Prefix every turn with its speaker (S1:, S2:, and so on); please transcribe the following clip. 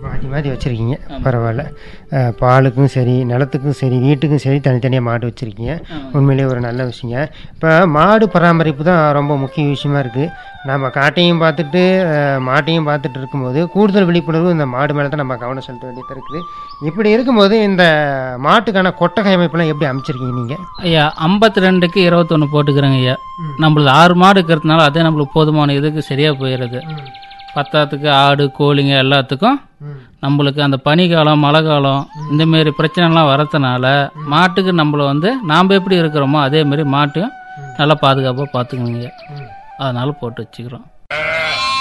S1: மாற்றி மாற்றி வச்சுருக்கீங்க பரவாயில்ல அஹ், பாலுக்கும் சரி நிலத்துக்கும் சரி வீட்டுக்கும் சரி தனித்தனியாக மாடு வச்சுருக்கீங்க உண்மையிலேயே ஒரு நல்ல விஷயங்க இப்போ மாடு பராமரிப்பு தான் ரொம்ப முக்கிய விஷயமா இருக்குது நம்ம காட்டையும் பார்த்துட்டு அஹ், மாட்டையும் பார்த்துட்டு இருக்கும்போது கூடுதல் விழிப்புணர்வு இந்த மாடு மேலே தான் நம்ம கவனம் செலுத்த வேண்டியது இருக்குது இப்படி இருக்கும்போது இந்த மாட்டுக்கான கொட்டகை அமைப்பெல்லாம் எப்படி அமைச்சிருக்கீங்க நீங்கள்
S2: ஐயா ஐம்பத்தி ரெண்டுக்கு இருபத்தொன்று போட்டுக்கிறேங்க ஐயா நம்மளது ஆறு மாடு இருக்கிறதுனால அதே நம்மளுக்கு போதுமான இதுக்கு சரியாக போயிடுது பத்தாத்துக்கு ஆடு கோழிங்க எல்லாத்துக்கும் நம்மளுக்கு அந்த பனிக்காலம் மழை காலம் இந்தமாரி பிரச்சனைலாம் வரதுனால மாட்டுக்கு நம்மள வந்து நாம் எப்படி இருக்கிறோமோ அதே மாதிரி மாட்டையும் நல்லா பாதுகாப்பாக பார்த்துக்கணுங்க அதனால போட்டு வச்சுக்கிறோம்